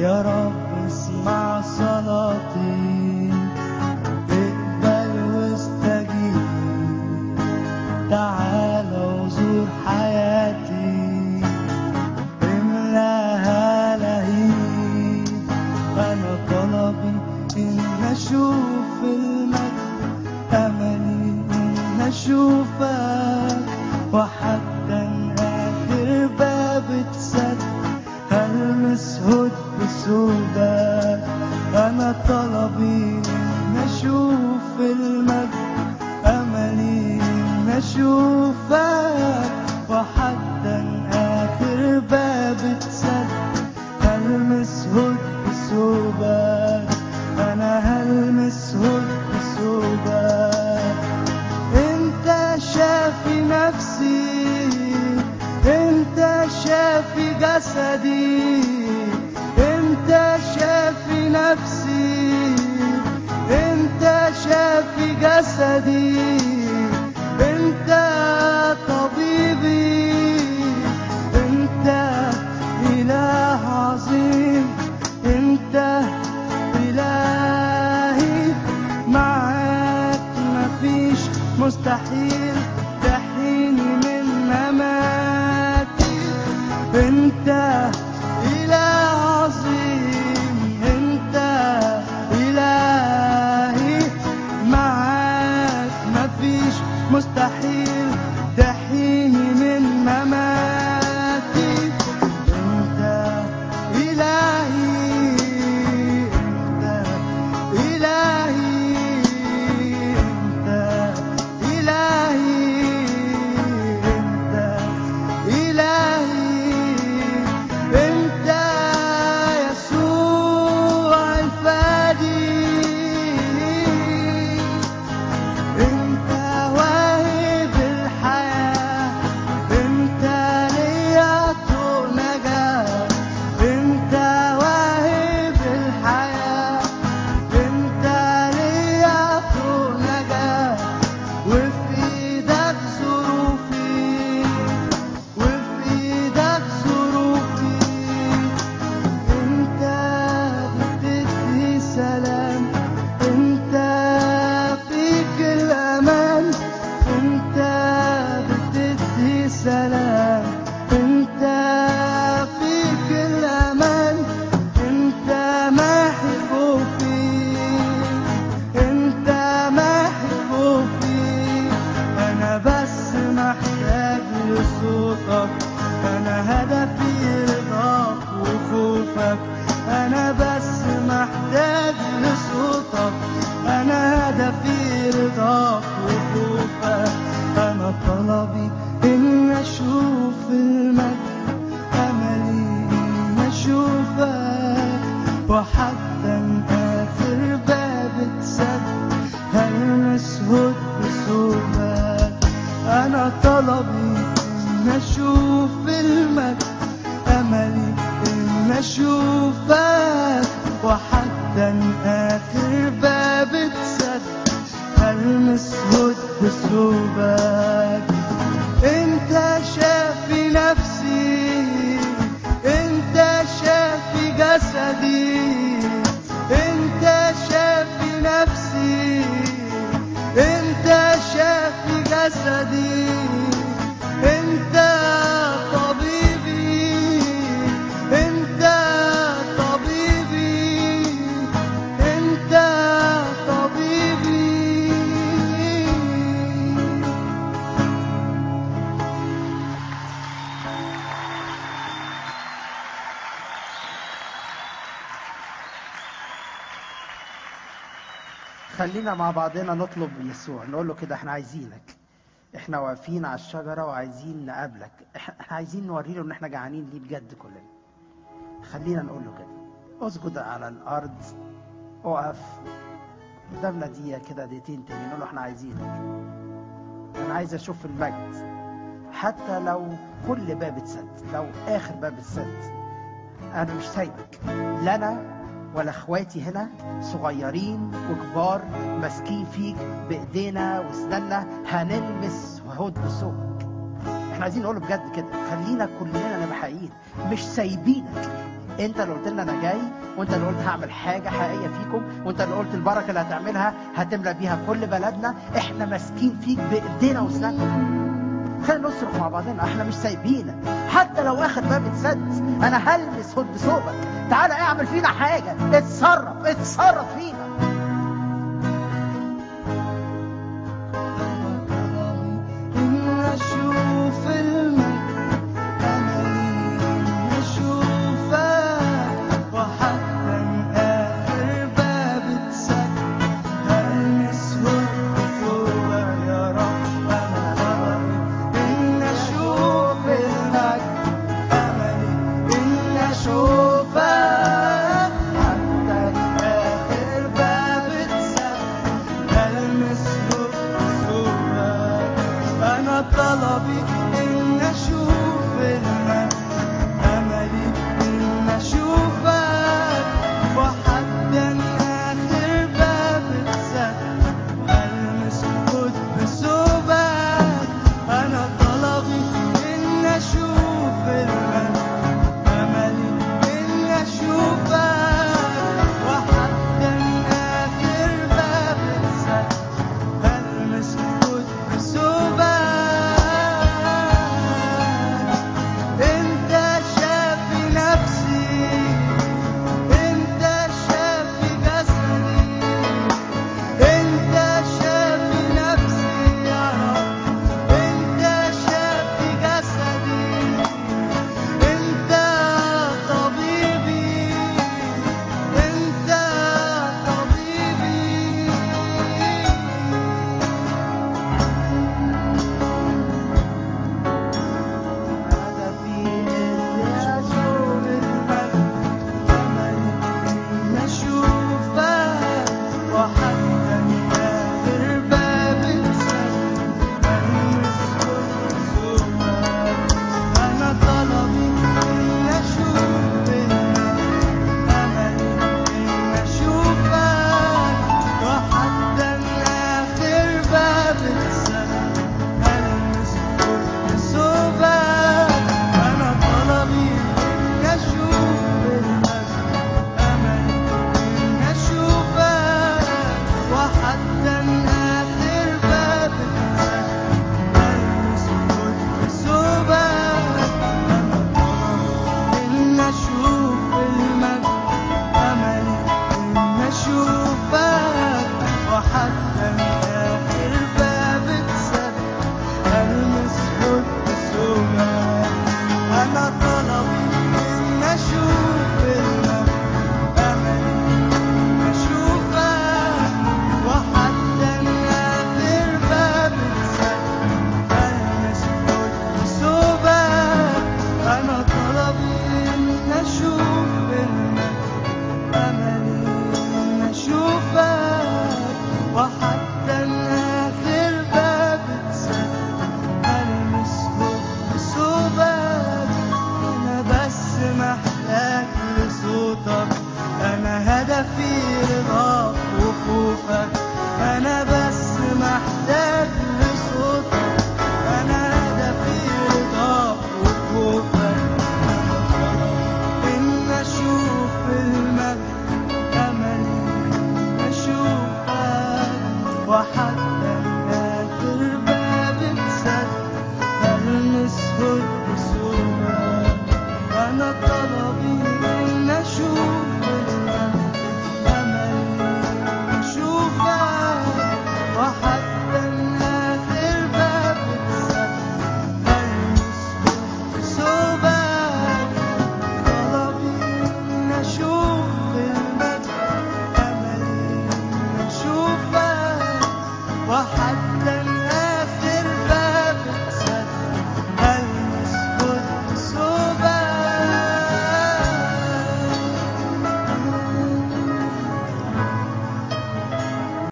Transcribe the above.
يا رب اسمع صلاتي اقبل واستجيب تعال وزور حياتي املاها لهيب انا طلبي ان اشوف المجد املي ان اشوفك وحتى اخر باب اتسد هلمس هد بثوبك انا طلبي ان اشوف المجد املي ان اشوفك وحتى اخر باب اتسد هلمس هد بثوبك انا هلمس هد بثوبك انت شافي نفسي انت شافي جسدي انت شافي نفسي انت شافي جسدي انت طبيبي انت اله عظيم انت الهي معاك مفيش مستحيل تحيني من مماتي انت اله عظيم انت الهي معاك مفيش مستحيل تحيني من مماتي انت الهي انت الهي انت الهي انت الهي انت يسوع الفادي انت واهب الحياة انت ليا طول نجاة انت واهب الحياة انت ليا طول نجاة وفي ايدك ظروفي وفي ايدك ظروفي انت بتدي سلام انت فيك الامان انت بتدي سلام انت فيك الامان انت محي خوفي انت محي خوفي انا بس محتاج لصوتك انا هدفي رضاك وخوفك انا بس محتاج لصوتك انا هدفي رضاك وخوفك انا طلبي ان اشوف المجد املي ان اشوفك وحتى اخر باب اتسد هلمس هد بثوبك انا طلبي ان اشوف المجد املي ان اشوفك وحتى اخر باب اتسد هلمس هد بثوبك انت شافي نفسي انت شافي جسدي انت شافي نفسي انت شافي جسدي انت طبيبي انت طبيبي انت طبيبي خلينا مع بعضنا نطلب يسوع نقول له كده احنا عايزينك احنا واقفين على الشجره وعايزين نقابلك احنا عايزين نوري له ان احنا جعانين ليه بجد كلنا خلينا نقول له كده اسجد على الارض اقف قدامنا دقيقه كده دقيقتين تاني نقول له احنا عايزينك انا عايز اشوف المجد حتى لو كل باب اتسد لو اخر باب اتسد انا مش سايبك لا انا ولا اخواتي هنا صغيرين وكبار ماسكين فيك بايدينا واسناننا هنلمس هود بصوتك احنا عايزين نقول بجد كده خلينا كلنا نبقى حقيقيين مش سايبينك انت اللي قلت لنا انا جاي وانت اللي قلت هعمل حاجه حقيقيه فيكم وانت اللي قلت البركه اللي هتعملها هتملى بيها كل بلدنا احنا ماسكين فيك بايدينا واسناننا خلينا نصرخ مع بعضنا احنا مش سايبينك حتى لو اخر باب اتسد انا هلمس هد ثوبك تعالى اعمل فينا حاجه اتصرف اتصرف فينا إن أشوف المجد أملي إن أشوفك وحتى آخر باب اتسد هلمس هدوء يا رب أنا طلبي إن أشوف المجد أملي إن أشوفك حتى آخر باب اتسد هلمس هدوء أنا طلبي إن أشوف المجد أملي إن أشوفك وحتى آخر باب اتسد ألمس قدس ثوبك أنا طلبي إن أشوف المجد أملي إن أشوفك وحتى آخر باب اتسد ألمس قدس ثوبك أنت شافي نفسي أنت شافي جسدي أنت شافي نفسي يا رب أنت شافي جسدي أنت طبيبي أنت طبيبي هدفي إني أشوف المجد أملي إني أشوفك وحتى آخر باب اتسد ألمس قدسك أنا طلبي إني أشوف المجد أملي إني أشوفك وحتى آخر باب اتسد ألمس قدسك أنا طلبي إني أشوف المجد أملي إني أشوفك وحتى آخر باب اتسد ألمس قدسك أنا طلبي إني أشوف المجد أملي إني أشوفك وحتى آخر باب اتسد ألمس قدسك أنا طلبي إن أشوف المجد أملي إن أشوفك وحتى آخر باب اتسد ألمس قدسك أنا طلبي إن أشوف المجد أملي إن أشوفك وحتى آخر باب اتسد ألمس قدسك أنا بس محتاج لصوتك أنا هدفي رضاك وخوفك أنا بس محتاج لصوتك أنا هدفي رضاك وخوفك أنا طلبي إن أشوف المجد أملي أشوفك وحتى آخر باب اتسد ألمس قدسك أنا طلبي إن أشوف المجد أملي أشوفك وحتى آخر باب اتسد ألمس قدسك طلبي إن أشوف المجد أملي إن أشوفك وحتى